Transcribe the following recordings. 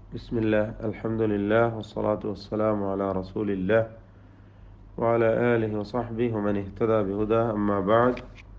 بسم الله الحمد لله والصلاة والسلام على رسول الله وعلى آله وصحبه ومن اهتدى بهداه أما بعد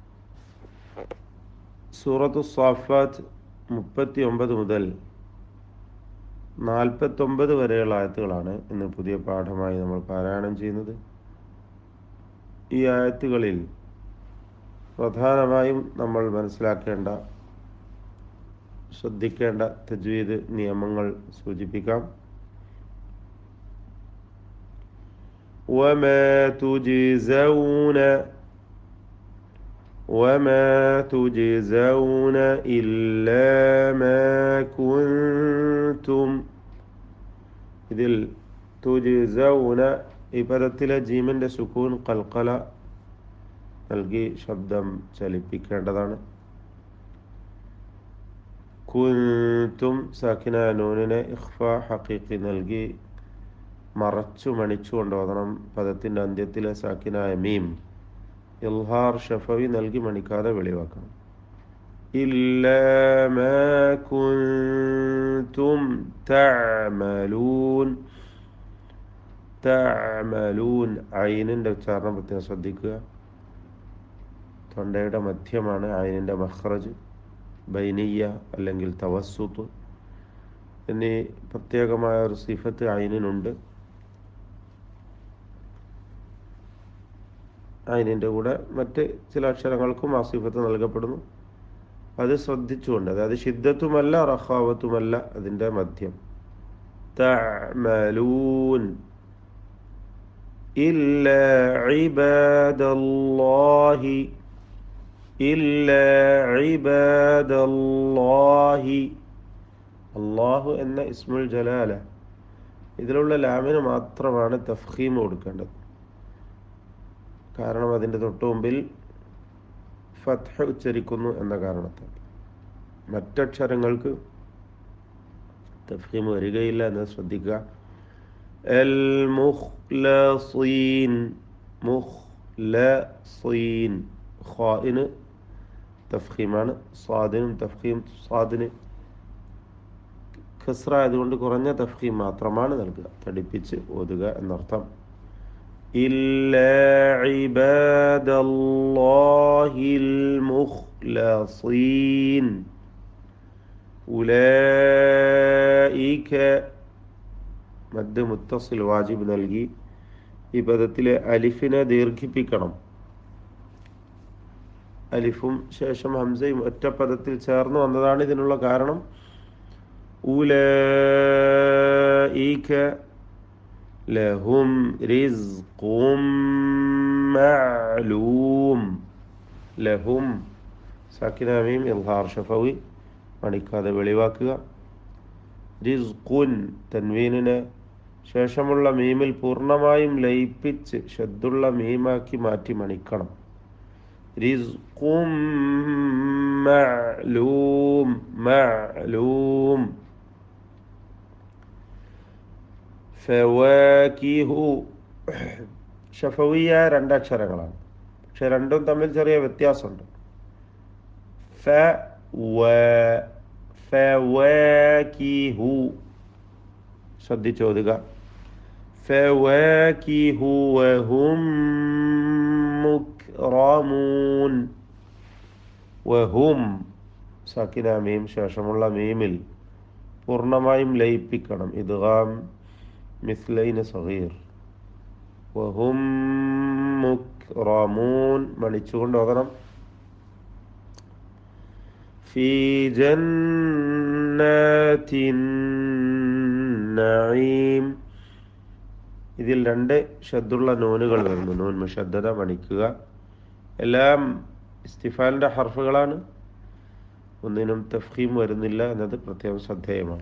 സൂറത്തു സാഫാത്ത് മുപ്പത്തി ഒമ്പത് മുതൽ നാൽപ്പത്തൊമ്പത് വരെയുള്ള ആയത്തുകളാണ് ഇന്ന് പുതിയ പാഠമായി നമ്മൾ പാരായണം ചെയ്യുന്നത് ഈ ആയത്തുകളിൽ പ്രധാനമായും നമ്മൾ മനസ്സിലാക്കേണ്ട ശ്രദ്ധിക്കേണ്ട തജ്വീദ് നിയമങ്ങൾ സൂചിപ്പിക്കാം وما تجزون وما تجزون إلا ما كنتم ഇതിൽ തുജിസൗന ഈ പദത്തിലെ ജീമന്റെ സുക്കൂൻ കൽക്കല നൽകി ശബ്ദം ചലിപ്പിക്കേണ്ടതാണ് കുന്തും സാക്കിന നൂനിനെ ഇഖ്ഫ ഹഖീഖി നൽകി മറച്ചു മണിച്ചു കൊണ്ടുപോകണം പദത്തിൻ്റെ അന്ത്യത്തിലെ സാക്കിനായ മീം ഇൽഹാർ ഷഫവി നൽകി മണിക്കാതെ വെളിവാക്കണം إلا ما كنتم تعملون تعملون ഐനിൻ്റെ ഉച്ചാരണം പ്രത്യേകം ശ്രദ്ധിക്കുക തൊണ്ടയുടെ മധ്യമാണ് ഐനിൻ്റെ മഹ്റജ് ബൈനിയ അല്ലെങ്കിൽ തവസ്സുത്ത് എന്നീ പ്രത്യേകമായ ഒരു സിഫത്ത് ഐനിനുണ്ട് ഐനിൻ്റെ കൂടെ മറ്റ് ചില അക്ഷരങ്ങൾക്കും ആ സിഫത്ത് നൽകപ്പെടുന്നു അത് ശ്രദ്ധിച്ചുകൊണ്ട് അതായത് ഷിദ്ദത്തുമല്ല റഹാവത്തുമല്ല അതിൻ്റെ മധ്യം തഅമലൂൻ ഇല്ല ഇബാദല്ലാഹി ഇല്ല ഇബാദല്ലാഹി അള്ളാഹു എന്ന ഇസ്മുൽ ജലാല ഇതിലുള്ള ലാമിന് മാത്രമാണ് തഫ്ഹീം കൊടുക്കേണ്ടത് കാരണം അതിൻ്റെ തൊട്ടു മുമ്പിൽ ഫത്ഹ ഉച്ചരിക്കുന്നു എന്ന കാരണത്താൽ മറ്റക്ഷരങ്ങൾക്ക് തഫീം വരികയില്ല എന്നത് ശ്രദ്ധിക്കുക എൽ മുഖ്ലസീൻ മുഖ്ലസീൻ ഖാഇന് തഫീമാണ് സ്വാദിനും തഫീം സ്വാദിന് ഖസ്ര ആയതുകൊണ്ട് കുറഞ്ഞ തഫീം മാത്രമാണ് നൽകുക തടിപ്പിച്ച് ഓതുക എന്നർത്ഥം إلا عباد الله المخلصين أولئك മദ് മുത്തസിൽ വാജിബ് നൽകി ഈ പദത്തിലെ അലിഫിനെ ദീർഘിപ്പിക്കണം അലിഫും ശേഷം ഹംസയും ഒറ്റ പദത്തിൽ ചേർന്ന് വന്നതാണ് ഇതിനുള്ള കാരണം ഉലീക ലഹും റിസ്ഖും മഅലൂം ലഹും സാക്കിനാമീം ഇൽഹാർ ഷഫവി മണിക്കാതെ വെളിവാക്കുക റിസ്ഖുൻ തൻവീനിന് ശേഷമുള്ള മീമിൽ പൂർണ്ണമായും ലയിപ്പിച്ച് ശബ്ദുള്ള മീമാക്കി മാറ്റി മണിക്കണം റിസ്ഖും മഅലൂം മഅലൂം ഫവാക്കിഹു ഷഫവിയ രണ്ടക്ഷരങ്ങളാണ് പക്ഷെ രണ്ടും തമ്മിൽ ചെറിയ വ്യത്യാസമുണ്ട് ഫ വ ഫവാക്കിഹു ശ്രദ്ധിച്ചോതുക ഫവാക്കിഹു വഹും മുക്റമൂൻ വഹും സാക്കിന മീം ശേഷമുള്ള മീമിൽ പൂർണ്ണമായും ലയിപ്പിക്കണം ഇദ്ഗാം മിസ്ലൈന് സഗീർ വഹും മുക്റമൂൻ മണിച്ചുകൊണ്ട് ഓതണം ഫീ ജന്നാത്തിൻ നഈം ഇതിൽ രണ്ട് ഷദ്ദുള്ള നൂനുകൾ വരുന്നു നൂൻ മുഷദ്ദത മണിക്കുക എല്ലാം ഇസ്തിഫാലിൻ്റെ ഹർഫുകളാണ് ഒന്നിനും തഫ്ഹീം വരുന്നില്ല എന്നത് പ്രത്യേകം ശ്രദ്ധേയമാണ്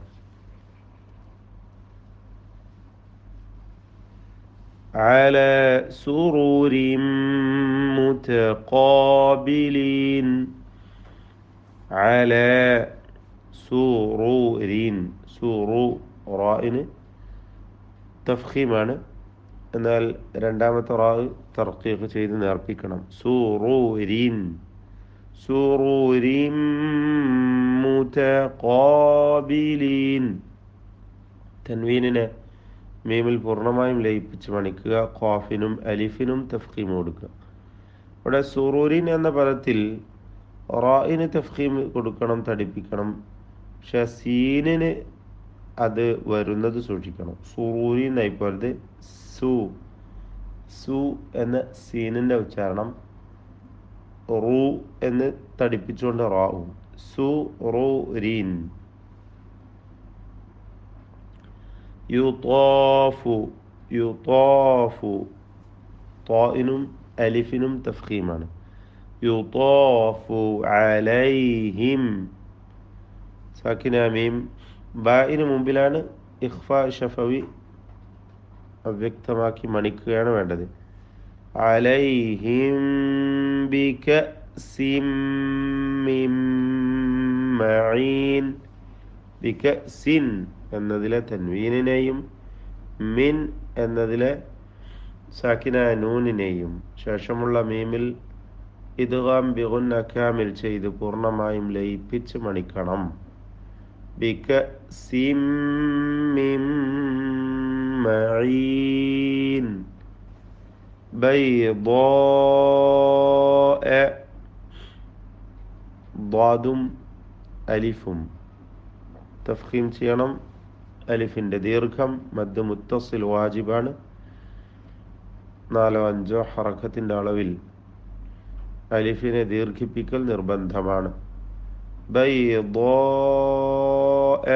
على سرور متقابلين على سرور سورو റായിന് തഫ്ഹീമാണ് എന്നാൽ രണ്ടാമത്തെ റാവ് തർക്കീഖ് ചെയ്ത് നേർപ്പിക്കണം സൂറൂരിൻ സൂറൂരിൻ മുതഖാബിലീൻ തൻവീനിനെ മീമിൽ പൂർണ്ണമായും ലയിപ്പിച്ച് മണിക്കുക ഖാഫിനും അലിഫിനും തഫ്ഖീം കൊടുക്കുക ഇവിടെ സുറൂരിൻ എന്ന പദത്തിൽ റായിന് തഫ്ഖീം കൊടുക്കണം തടിപ്പിക്കണം പക്ഷെ സീനിന് അത് വരുന്നത് സൂക്ഷിക്കണം സുറൂരി എന്നായിപ്പോലത് സു സു എന്ന സീനിൻ്റെ ഉച്ചാരണം റൂ എന്ന് തടിപ്പിച്ചുകൊണ്ട് റാവും സു റൂ രീൻ യുത്തോഫു യുത്തോഫു തോയിനും അലിഫിനും തഫ്ഖീമാണ് യുത്തോഫു അലൈഹിം സാക്കിന മീം ബായിന് മുമ്പിലാണ് ഇഖ്ഫ ഷഫവി അവ്യക്തമാക്കി മണിക്കുകയാണ് വേണ്ടത് അലൈഹിം ബികസിം മിൻ മഈൻ ബികസിൻ എന്നതിലെ തൻവീനിനെയും മിൻ എന്നതിലെ സാക്കിന നൂനിനെയും ശേഷമുള്ള മീമിൽ ഇദ്ഗാം ബിഗുൻ അക്കാമിൽ ചെയ്ത് പൂർണ്ണമായും ലയിപ്പിച്ച് മണിക്കണം ബികസിം മിൻ മഈൻ ബൈضاء ضادും അലിഫും തഫ്ഖീം ചെയ്യണം അലിഫിൻ്റെ ദീർഘം മദ് മുത്തസിൽ വാജിബാണ് നാലോ അഞ്ചോ ഹറക്കത്തിൻ്റെ അളവിൽ അലിഫിനെ ദീർഘിപ്പിക്കൽ നിർബന്ധമാണ് بيضاء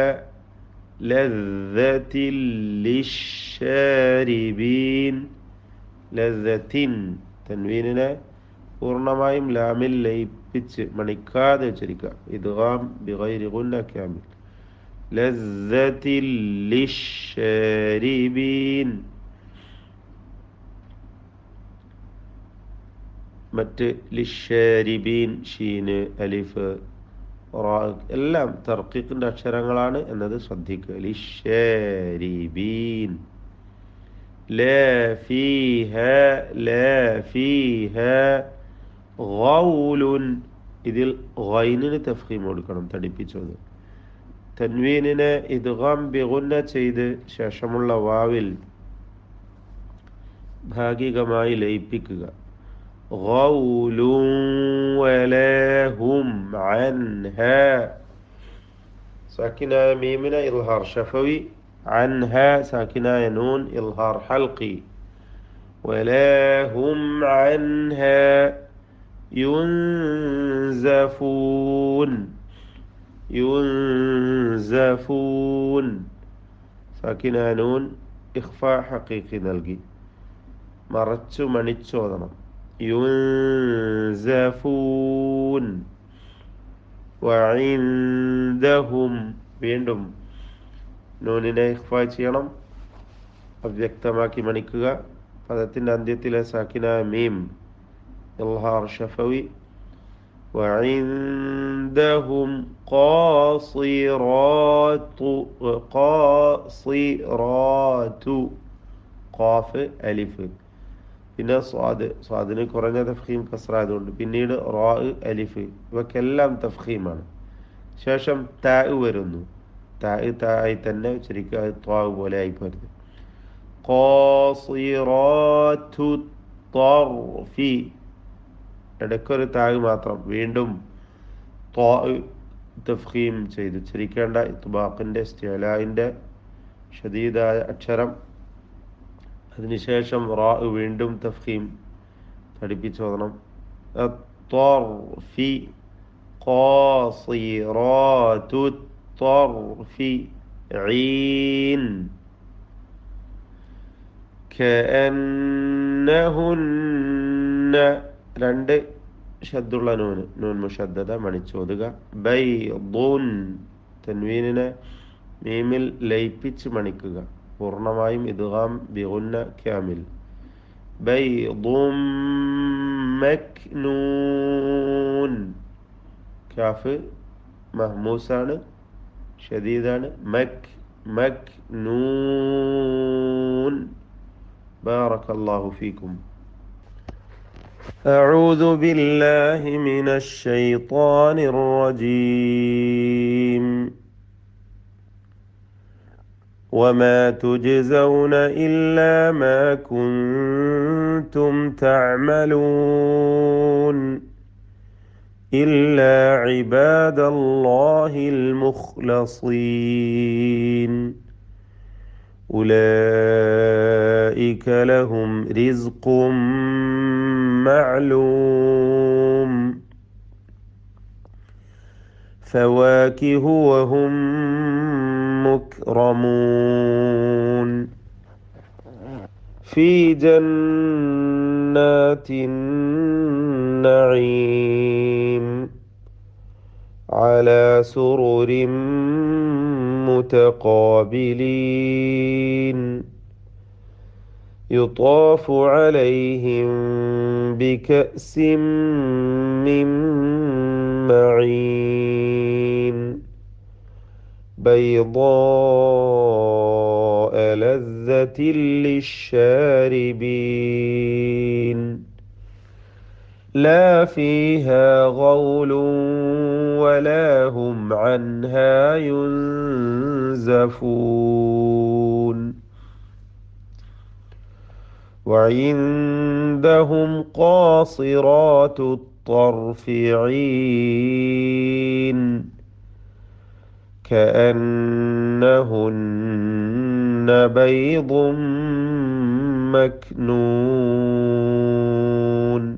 لذة للشاربين ലذത്തിൻ തൻവീനിനെ പൂർണ്ണമായും ലാമിൽ ലയിപ്പിച്ച് മണിക്കാതെ ഉച്ചരിക്കുക ഇദ്ഗാം ബിഗൈരി ഗുന്ന കാമിൽ ലذത്തിൽ ലിശ്ശാരിബീൻ മറ്റ് ലിഷരിബീൻ ഷീന് അലിഫ് റാ എല്ലാം തർക്കീഖിൻ്റെ അക്ഷരങ്ങളാണ് എന്നത് ശ്രദ്ധിക്കുക ലിഷരിബീൻ لا فيها لا فيها غول ഇതിൽ ഗൈനിന് തഫ്ഹീം കൊടുക്കണം തടിപ്പിച്ചത് തൻവീനിനെ ഇദ്ഗാം ബിഗുന്ന ചെയ്ത് ശേഷമുള്ള വാവിൽ ഭാഗികമായി ലയിപ്പിക്കുക غول ولا هم عنها ساكنة ميمنا إظهار شفوي عنها ساكنة نون إظهار حلقي ولا هم عنها ينزفون ينزفون ساكنة نون إخفاء حقيقي نلقي മറച്ചു മണിച്ചോദനം യുൻസഫൂൻ വഇൻദഹും വീണ്ടും നൂനിനെ ഇഖ്ഫ ചെയ്യണം അവ്യക്തമാക്കി മണിക്കുക പദത്തിൻ്റെ അന്ത്യത്തിലെ സാക്കിന മീം ഇൽഹാർ ഷഫവി وعندهم قاصرات قاصرات ഖാഫ് അലിഫ് പിന്നെ സ്വാദ് സ്വാദിന് കുറഞ്ഞ തഫ്ഹീം കസ്രായതുകൊണ്ട് പിന്നീട് റാ അലിഫ് ഇവക്കെല്ലാം തഫ്ഹീമാണ് ശേഷം താ വരുന്നു താ തായി തന്നെ ഉച്ചരിക്കുക അത് ത്വാവ് പോലെ ആയി പോരുത് ഖാസിറാത്തു ത്വർഫി ഇടയ്ക്കൊരു താഗ് മാത്രം വീണ്ടും ത്വാ തഫ്ഹീം ചെയ്ത് ഉച്ചരിക്കേണ്ട ഇത്ബാഖിൻ്റെ സ്റ്റേലായിൻ്റെ ഷദീദായ അക്ഷരം അതിനുശേഷം റാ വീണ്ടും തഫ്ഹീം പഠിപ്പിച്ചോദണം الطرف قاصرات الطرف عين كأنهن രണ്ട് ഷദ്ദുള്ള നൂന് നൂൻ മുഷദ്ദത മണിച്ചോതുക ബൈദുൻ തൻവീനിനെ മീമിൽ ലയിപ്പിച്ച് മണിക്കുക പൂർണ്ണമായും ഇദ്ഗാം ബിഗുന്ന ക്യാമിൽ ബൈദും മക്നൂൻ കാഫ് മഹ്മൂസാണ് ഷദീദാണ് മക് മക് നൂൻ بارك الله فيكم أعوذ بالله من الشيطان الرجيم وما تجزون إلا ما كنتم تعملون إلا عباد الله المخلصين أولئك لهم رزق معلوم فواكه وهم مكرمون في جنات النعيم على سرر متقابلين يطاف عليهم بكأس من معين بيضاء لذة للشاربين لا فيها غول ولا هم عنها ينزفون وعندهم قاصرات الطرف عين كأنهن بيض مكنون